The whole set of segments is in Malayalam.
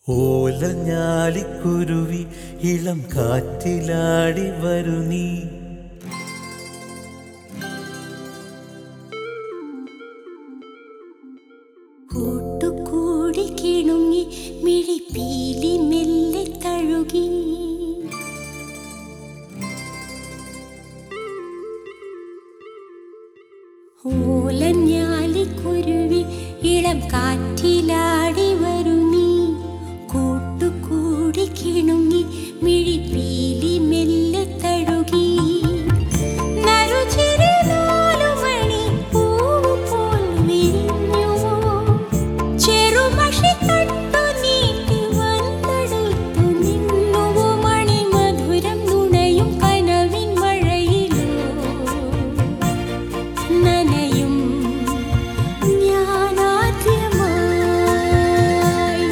ഓലഞ്ഞാലിക്കുരുവി ഇളം കാറ്റിലാടി വരു നീ കൂട്ടുകൂടി കിണുങ്ങി മിഴിപ്പീലി മെല്ലെ തഴുകി ഓലഞ്ഞാലിക്കുരുവി ഇളം കാറ്റിലാടി വരു നീ കൂട്ടുകൂടി കിണുങ്ങി മിഴിപ്പീലി മെല്ലെ തഴുകി നറുചിരി നാലുമണി പൂവ് പോൽ വിരിഞ്ഞുവോ ചെറുമഷി തട്ടു നീട്ടി വന്നെടുത്തു നിന്നുവോ മണിമധുരം നുണയും കനവിൻ മഴയിലോ നനയും ഞാനാദ്യമായി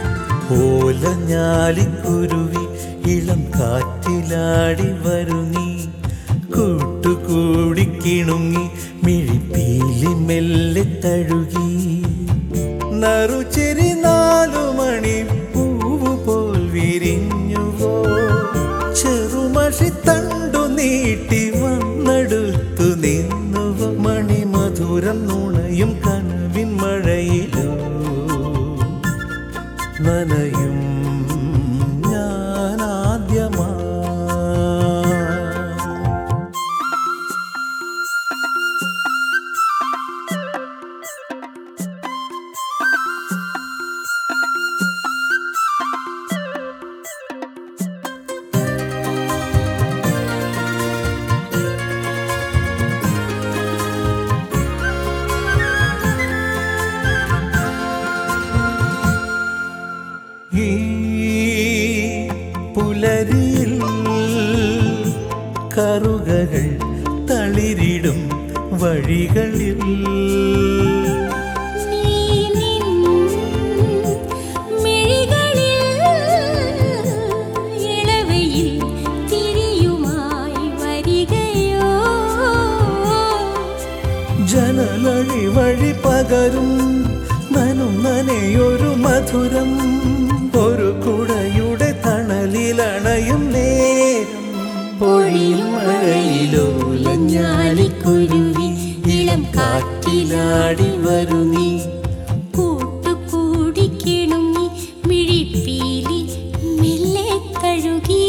ഓലഞ്ഞാലിക്കുരുവി ഇളം കാറ്റിലാടി വരു നീ കൂട്ടുകൂടി കിണുങ്ങി മിഴിപ്പീലി മെല്ലെ തഴുകി നറുചെരി നാലു മണി പൂവ് പോൽ വിരിഞ്ഞുവോ ചെറുമഷി തണ്ടു നീട്ടി വന്നെടുത്തു നിന്നുവോ മണിമധുരം നുണയും കനവിൻ മഴയിലോ നനയും ഞാനാദ്യമാ ഈ പുലരിയിൽ കറുകകൾ തളിരിടും വഴികളിൽ നീ നിൻ മിഴികളിൽ ഇളവയിൽ തിരിയുമായി വരികയോ ജനലഴി വഴി പകരും നനും നനയൊരു മധുരം ഒരു കുടയുടെ തണലിലണയും നേരം പൊഴിയും മഴയിലോലഞ്ഞാലിക്കുരുവി ഇളം കാറ്റിലാടി വരു നീ കൂട്ടുകൂടി കിണുങ്ങി മിഴിപ്പീലി മെല്ലെ തഴുകി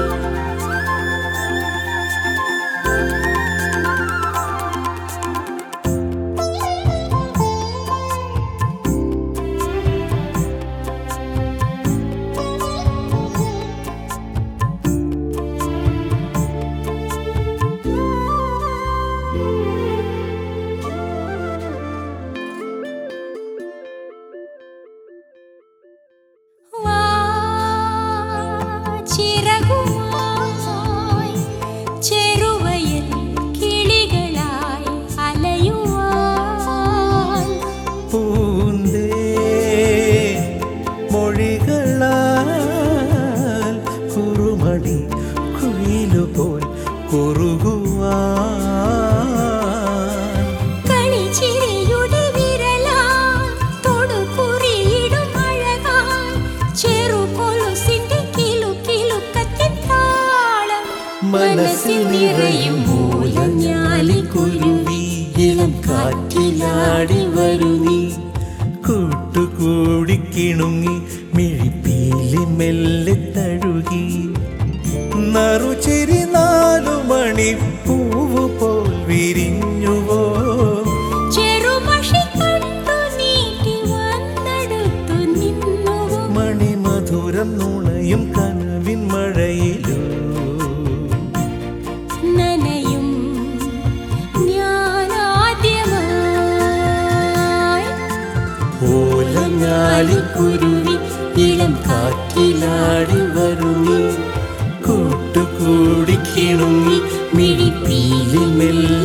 വാ ചിറകുമായി ചെറുവയൽ കിളികളായി അലയുവാൻ പൂന്തേ മൊഴികളാൽ കുറുമണി കുയിലുപോൽ കുറുകുവാൻ കളിച്ചിരിയുടെ വിരലാൽ തൊടുകുറിയിടും അഴകാൽ ചെറുകൊലുസിന്റെ കിലുക്കിലുക്കത്തിൻ താളം മനസ്സിൽ നിറയും മൂലഞ്ഞാലിക്കുരുവി ഇളം കാറ്റിലാടി വരു നീ കൂട്ടുകൂടി കിണുങ്ങി മിഴിപ്പീലി മെല്ലെ തഴുകി നറുചെരി നാലു മണി പൂവ് പോൽ വിരിഞ്ഞുവോ ചെറുമഷി കണ്ടു നീട്ടി വന്നെടുത്തു നിന്നുവോ മണിമധുരം നുണയും കനവിൻ മഴയിലോ നനയും ഞാനാദ്യമായി ഓലഞ്ഞാലിക്കുരുവി ഇളം കാറ്റിലാടി വരു നീ കൂട്ടുകൂടി കിണുങ്ങി മിഴിപ്പീലി മെല്ലെ